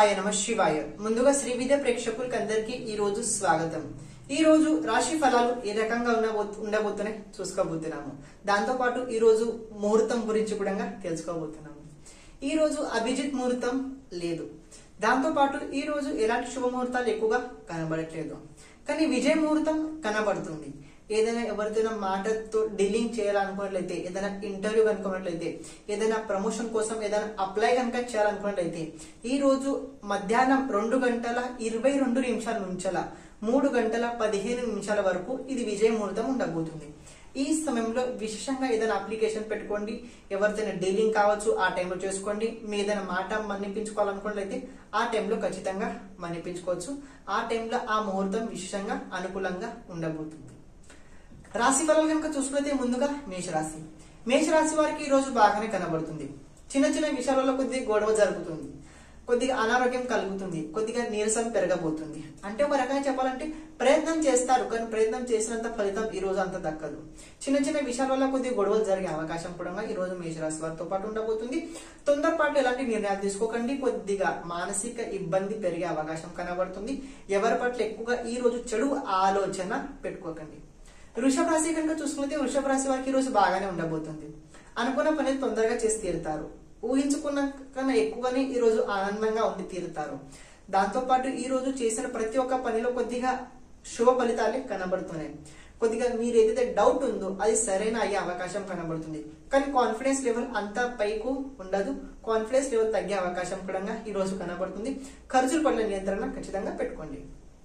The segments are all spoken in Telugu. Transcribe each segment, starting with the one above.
శివాయ నమ శివాయ ముందుగా శ్రీ విద్య ప్రేక్షకులకి అందరికీ ఈ రోజు స్వాగతం ఈ రోజు రాశి ఫలాలు ఏ రకంగా ఉండబో ఉండబోతున్నాయి చూసుకోబోతున్నాము దాంతో పాటు ఈ రోజు ముహూర్తం గురించి కూడా తెలుసుకోబోతున్నాము ఈ రోజు అభిజిత్ ముహూర్తం లేదు దాంతో పాటు ఈ రోజు ఎలాంటి శుభ ముహూర్తాలు ఎక్కువగా కనబడట్లేదు కానీ విజయ ముహూర్తం కనబడుతుంది ఏదైనా ఎవరిదైనా మాటతో డీలింగ్ చేయాలనుకున్నట్లయితే ఏదైనా ఇంటర్వ్యూ అనుకున్నట్లయితే ఏదైనా ప్రమోషన్ కోసం ఏదైనా అప్లై కనుక చేయాలనుకున్నట్లయితే ఈ రోజు మధ్యాహ్నం రెండు గంటల ఇరవై రెండు నిమిషాల నుంచల మూడు గంటల పదిహేను నిమిషాల వరకు ఇది విజయ ముహూర్తం ఉండబోతుంది ఈ సమయంలో విశేషంగా ఏదైనా అప్లికేషన్ పెట్టుకోండి ఎవరిదైనా డీలింగ్ కావచ్చు ఆ టైంలో చేసుకోండి మీ ఏదైనా మాట మన్నిపించుకోవాలనుకున్నట్లయితే ఆ టైంలో ఖచ్చితంగా మన్నిపించుకోవచ్చు ఆ టైంలో ఆ ముహూర్తం విశేషంగా అనుకూలంగా ఉండబోతుంది రాశి ఫలాలు కనుక చూసుకుంటే ముందుగా మేషరాశి మేషరాశి వారికి ఈ రోజు బాగానే కనబడుతుంది చిన్న చిన్న విషయాలలో కొద్దిగా గొడవ జరుగుతుంది కొద్దిగా అనారోగ్యం కలుగుతుంది కొద్దిగా నీరసం పెరగబోతుంది అంటే ఒక రకంగా చెప్పాలంటే ప్రయత్నం చేస్తారు కానీ ప్రయత్నం చేసినంత ఫలితం ఈ రోజు అంత దక్కదు చిన్న చిన్న విషయాల వల్ల కొద్దిగా గొడవలు జరిగే అవకాశం కూడా ఈ రోజు మేషరాశి వారితో పాటు ఉండబోతుంది తొందరపాటు ఎలాంటి నిర్ణయాలు తీసుకోకండి కొద్దిగా మానసిక ఇబ్బంది పెరిగే అవకాశం కనబడుతుంది ఎవరి పట్ల ఎక్కువగా ఈ రోజు చెడు ఆలోచన పెట్టుకోకండి వృషభ రాశి కనుక చూసుకుంటే వృషభ రాశి వారికి ఈ రోజు బాగానే ఉండబోతుంది అనుకున్న పని తొందరగా చేసి తీరుతారు ఊహించుకున్న కన్నా ఎక్కువగానే ఈ రోజు ఆనందంగా ఉండి తీరుతారు దాంతో పాటు ఈ రోజు చేసిన ప్రతి ఒక్క పనిలో కొద్దిగా శుభ ఫలితాలే కనబడుతున్నాయి కొద్దిగా మీరు ఏదైతే డౌట్ ఉందో అది సరైన అయ్యే అవకాశం కనబడుతుంది కానీ కాన్ఫిడెన్స్ లెవెల్ అంత పైకు ఉండదు కాన్ఫిడెన్స్ లెవెల్ తగ్గే అవకాశం కూడా ఈ రోజు కనబడుతుంది ఖర్చుల పట్ల నియంత్రణ ఖచ్చితంగా పెట్టుకోండి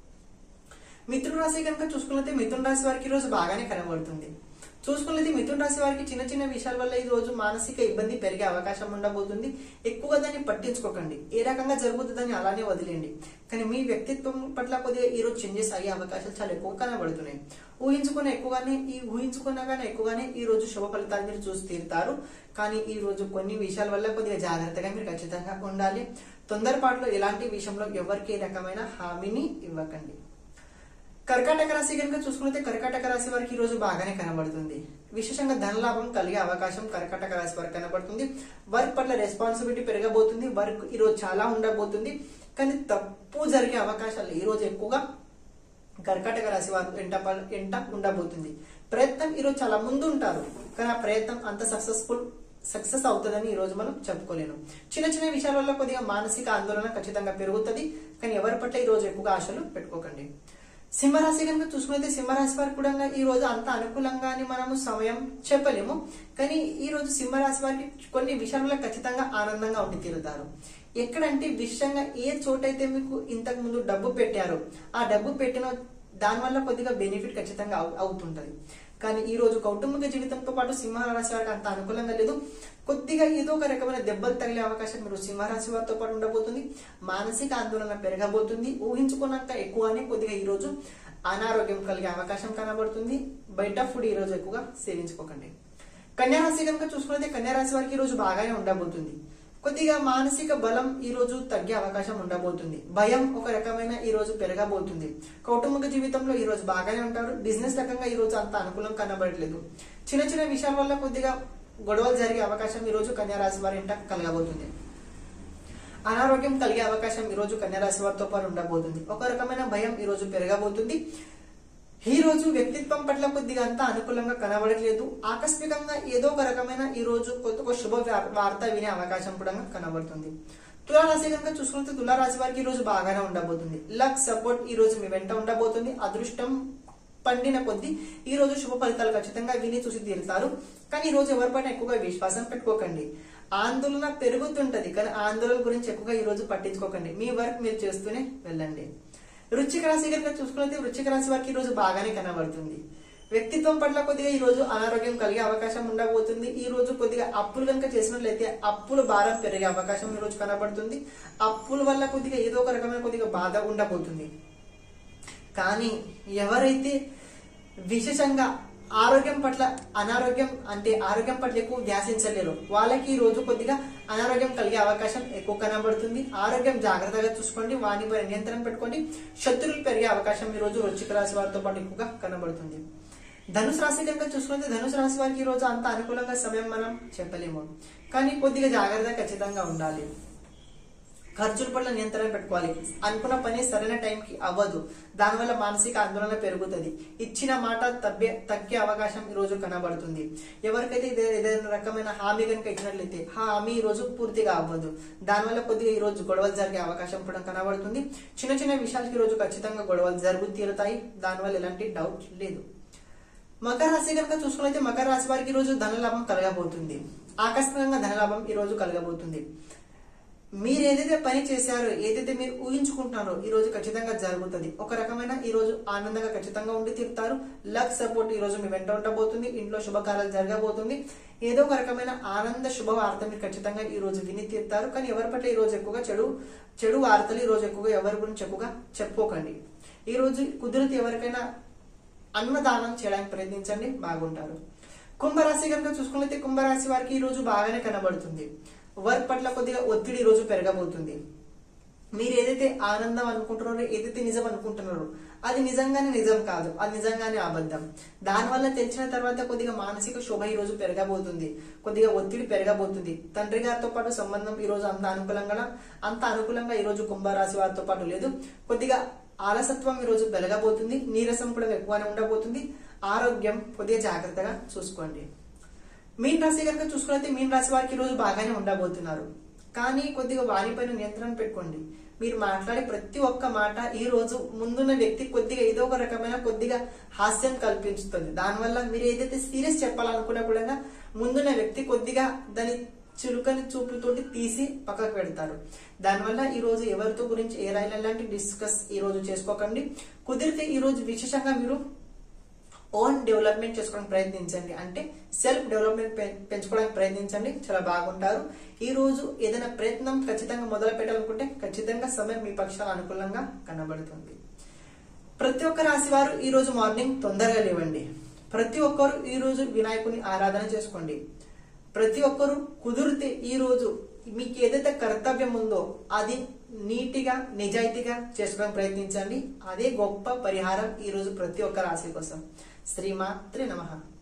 మిథున రాశి కనుక చూసుకున్నట్లయితే మిథున రాశి వారికి ఈ రోజు బాగానే కనబడుతుంది చూసుకున్నది మిథున రాశి వారికి చిన్న చిన్న విషయాల వల్ల ఈ రోజు మానసిక ఇబ్బంది పెరిగే అవకాశం ఉండబోతుంది ఎక్కువగా దాన్ని పట్టించుకోకండి ఏ రకంగా జరుగుతుందని అలానే వదిలేయండి కానీ మీ వ్యక్తిత్వం పట్ల కొద్దిగా ఈ రోజు చేంజెస్ అయ్యే అవకాశాలు చాలా ఎక్కువ కనబడుతున్నాయి ఊహించుకున్న ఎక్కువగానే ఈ ఊహించుకున్నా కానీ ఎక్కువగానే ఈ రోజు శుభ ఫలితాలు మీరు చూసి తీరుతారు కానీ ఈ రోజు కొన్ని విషయాల వల్ల కొద్దిగా జాగ్రత్తగా మీరు ఖచ్చితంగా ఉండాలి తొందరపాటులో ఎలాంటి విషయంలో ఎవరికి ఏ రకమైన హామీని ఇవ్వకండి కర్కాటక రాశి కనుక చూసుకుంటే కర్కాటక రాశి వారికి ఈ రోజు బాగానే కనబడుతుంది విశేషంగా ధనలాభం కలిగే అవకాశం కర్కాటక రాశి వారికి కనబడుతుంది వర్క్ పట్ల రెస్పాన్సిబిలిటీ పెరగబోతుంది వర్క్ ఈ రోజు చాలా ఉండబోతుంది కానీ తప్పు జరిగే అవకాశాలు ఈ రోజు ఎక్కువగా కర్కాటక రాశి వారు ఎంట ప- ఎంట ఉండబోతుంది ప్రయత్నం ఈ రోజు చాలా ముందు ఉంటారు కానీ ఆ ప్రయత్నం అంత సక్సెస్ఫుల్ సక్సెస్ అవుతుందని ఈ రోజు మనం చెప్పుకోలేను చిన్న చిన్న విషయాల వల్ల కొద్దిగా మానసిక ఆందోళన ఖచ్చితంగా పెరుగుతుంది కానీ ఎవరి పట్ల ఈ రోజు ఎక్కువగా ఆశలు పెట్టుకోకండి సింహరాశి కనుక చూసుకుంటే సింహరాశి వారికి కూడా ఈ రోజు అంత అనుకూలంగా అని మనము సమయం చెప్పలేము కానీ ఈ రోజు సింహరాశి వారికి కొన్ని విషయాల్లో ఖచ్చితంగా ఆనందంగా ఉండి తీరుతారు ఎక్కడంటే విషయంగా ఏ చోటైతే మీకు ఇంతకు ముందు డబ్బు పెట్టారో ఆ డబ్బు పెట్టిన దానివల్ల కొద్దిగా బెనిఫిట్ ఖచ్చితంగా అవు- అవుతుంటది కానీ ఈ రోజు కౌటుంబిక జీవితంతో పాటు సింహరాశి వారికి అంత అనుకూలంగా లేదు కొద్దిగా ఏదో ఒక రకమైన దెబ్బలు తగిలే అవకాశం మీరు సింహరాశి వారితో పాటు ఉండబోతుంది మానసిక ఆందోళన పెరగబోతుంది ఊహించుకున్నాక ఎక్కువనే కొద్దిగా ఈ రోజు అనారోగ్యం కలిగే అవకాశం కనబడుతుంది బయట ఫుడ్ ఈ రోజు ఎక్కువగా సేవించుకోకండి కన్యారాశి కనుక చూసుకుంటే కన్యారాశి వారికి ఈ రోజు బాగానే ఉండబోతుంది కొద్దిగా మానసిక బలం ఈ రోజు తగ్గే అవకాశం ఉండబోతుంది భయం ఒక రకమైన ఈ రోజు పెరగబోతుంది కౌటుంబిక జీవితంలో ఈ రోజు బాగానే ఉంటారు బిజినెస్ రకంగా ఈ రోజు అంత అనుకూలం కనబడట్లేదు చిన్న చిన్న విషయాల వల్ల కొద్దిగా గొడవలు జరిగే అవకాశం ఈ రోజు కన్యారాశి వారి ఇంట కలగబోతుంది అనారోగ్యం కలిగే అవకాశం ఈ రోజు కన్యారాశి వారితో పాటు ఉండబోతుంది ఒక రకమైన భయం ఈ రోజు పెరగబోతుంది ఈ రోజు వ్యక్తిత్వం పట్ల కొద్దిగా అంతా అనుకూలంగా కనబడట్లేదు ఆకస్మికంగా ఏదో ఒక రకమైన ఈ రోజు కొత్త ఒక శుభ వా- వార్త వినే అవకాశం కూడా కనబడుతుంది తులారాశి కనుక చూసుకుంటే తులారాశి వారికి ఈ రోజు బాగానే ఉండబోతుంది లక్ సపోర్ట్ ఈ రోజు మీ వెంట ఉండబోతుంది అదృష్టం పండిన కొద్దీ ఈ రోజు శుభ ఫలితాలు ఖచ్చితంగా విని చూసి తీరుతారు కానీ ఈ రోజు ఎవరిపైన ఎక్కువగా విశ్వాసం పెట్టుకోకండి ఆందోళన పెరుగుతుంటది కానీ ఆందోళన గురించి ఎక్కువగా ఈ రోజు పట్టించుకోకండి మీ వర్క్ మీరు చేస్తూనే వెళ్ళండి వృశ్చిక రాశి కనుక చూసుకున్నట్లయితే వృశ్చిక రాశి వారికి ఈ రోజు బాగానే కనబడుతుంది వ్యక్తిత్వం పట్ల కొద్దిగా ఈ రోజు అనారోగ్యం కలిగే అవకాశం ఉండబోతుంది ఈ రోజు కొద్దిగా అప్పులు కనుక చేసినట్లయితే అప్పుల భారం పెరిగే అవకాశం ఈ రోజు కనబడుతుంది అప్పుల వల్ల కొద్దిగా ఏదో ఒక రకమైన కొద్దిగా బాధ ఉండబోతుంది కానీ ఎవరైతే విశేషంగా ఆరోగ్యం పట్ల అనారోగ్యం అంటే ఆరోగ్యం పట్ల ఎక్కువ ధ్యాసించలేరు వాళ్ళకి ఈ రోజు కొద్దిగా అనారోగ్యం కలిగే అవకాశం ఎక్కువ కనబడుతుంది ఆరోగ్యం జాగ్రత్తగా చూసుకోండి వానిపై నియంత్రణ పెట్టుకోండి శత్రువులు పెరిగే అవకాశం ఈ రోజు వృశ్చిక రాశి వారితో పాటు ఎక్కువగా కనబడుతుంది ధనుసు రాశి కనుక చూసుకుంటే ధనుసు రాశి వారికి ఈ రోజు అంత అనుకూలంగా సమయం మనం చెప్పలేము కానీ కొద్దిగా జాగ్రత్త ఖచ్చితంగా ఉండాలి ఖర్చుల పట్ల నియంత్రణ పెట్టుకోవాలి అనుకున్న పని సరైన టైంకి అవ్వదు దానివల్ల మానసిక ఆందోళన పెరుగుతుంది ఇచ్చిన మాట తగ్గే తగ్గే అవకాశం ఈ రోజు కనబడుతుంది ఎవరికైతే ఇదే ఏదైనా రకమైన హామీ కనుక ఇచ్చినట్లయితే ఆ హామీ ఈ రోజు పూర్తిగా అవ్వదు దానివల్ల కొద్దిగా ఈ రోజు గొడవలు జరిగే అవకాశం కూడా కనబడుతుంది చిన్న చిన్న విషయాలకి ఈ రోజు ఖచ్చితంగా గొడవలు జరుగు తీరుతాయి దానివల్ల ఎలాంటి డౌట్ లేదు మకర రాశి కనుక చూసుకున్నైతే మకర రాశి వారికి ఈ రోజు ధనలాభం కలగబోతుంది ఆకస్మికంగా ధనలాభం ఈ రోజు కలగబోతుంది మీరు ఏదైతే పని చేశారో ఏదైతే మీరు ఊహించుకుంటున్నారో ఈ రోజు ఖచ్చితంగా జరుగుతుంది ఒక రకమైన ఈ రోజు ఆనందంగా ఖచ్చితంగా ఉండి తీరుతారు లక్ సపోర్ట్ ఈ రోజు మీ వెంట ఉండబోతుంది ఇంట్లో శుభకార్యాలు జరగబోతుంది ఏదో ఒక రకమైన ఆనంద శుభవార్త మీరు ఖచ్చితంగా ఈ రోజు విని తీరుతారు కానీ ఎవరి పట్ల ఈ రోజు ఎక్కువగా చెడు చెడు వార్తలు ఈ రోజు ఎక్కువగా ఎవరి గురించి ఎక్కువగా చెప్పుకోకండి ఈ రోజు కుదిరితే ఎవరికైనా అన్నదానం చేయడానికి ప్రయత్నించండి బాగుంటారు కుంభరాశి కనుక చూసుకున్నట్లయితే కుంభరాశి వారికి ఈ రోజు బాగానే కనబడుతుంది వర్క్ పట్ల కొద్దిగా ఒత్తిడి ఈ రోజు పెరగబోతుంది మీరు ఏదైతే ఆనందం అనుకుంటున్నారో ఏదైతే నిజం అనుకుంటున్నారో అది నిజంగానే నిజం కాదు అది నిజంగానే అబద్ధం దానివల్ల తెలిసిన తర్వాత కొద్దిగా మానసిక శోభ ఈ రోజు పెరగబోతుంది కొద్దిగా ఒత్తిడి పెరగబోతుంది తండ్రి గారితో పాటు సంబంధం ఈ రోజు అంత అనుకూలంగా అంత అనుకూలంగా ఈ రోజు కుంభరాశి వారితో పాటు లేదు కొద్దిగా ఆలసత్వం ఈ రోజు పెరగబోతుంది నీరసం కూడా ఎక్కువనే ఉండబోతుంది ఆరోగ్యం కొద్దిగా జాగ్రత్తగా చూసుకోండి మీన్ రాశి కనుక చూసుకున్నైతే మీన్ రాశి వారికి ఈ రోజు బాగానే ఉండబోతున్నారు కానీ కొద్దిగా వారిపైన నియంత్రణ పెట్టుకోండి మీరు మాట్లాడే ప్రతి ఒక్క మాట ఈ రోజు ముందున్న వ్యక్తి కొద్దిగా ఏదో ఒక రకమైన కొద్దిగా హాస్యం కల్పించుతుంది దానివల్ల మీరు ఏదైతే సీరియస్ చెప్పాలనుకున్నా కూడా ముందున్న వ్యక్తి కొద్దిగా దాని చురుకని చూపుతోటి తీసి పక్కకు పెడతారు దానివల్ల ఈ రోజు ఎవరితో గురించి ఏ రైలు లాంటి డిస్కస్ ఈ రోజు చేసుకోకండి కుదిరితే ఈ రోజు విశేషంగా మీరు ఓన్ డెవలప్మెంట్ చేసుకోవడానికి ప్రయత్నించండి అంటే సెల్ఫ్ డెవలప్మెంట్ పె- పెంచుకోవడానికి ప్రయత్నించండి చాలా బాగుంటారు ఈ రోజు ఏదైనా ప్రయత్నం ఖచ్చితంగా మొదలు పెట్టాలనుకుంటే ఖచ్చితంగా సమయం మీ పక్షాన అనుకూలంగా కనబడుతుంది ప్రతి ఒక్క రాశి వారు ఈ రోజు మార్నింగ్ తొందరగా లేవండి ప్రతి ఒక్కరు ఈ రోజు వినాయకుని ఆరాధన చేసుకోండి ప్రతి ఒక్కరు కుదిరితే ఈ రోజు మీకు ఏదైతే కర్తవ్యం ఉందో అది నీటిగా నిజాయితీగా చేసుకోవడానికి ప్రయత్నించండి అదే గొప్ప పరిహారం ఈ రోజు ప్రతి ఒక్క రాశి కోసం శ్రీమాత్రి నమః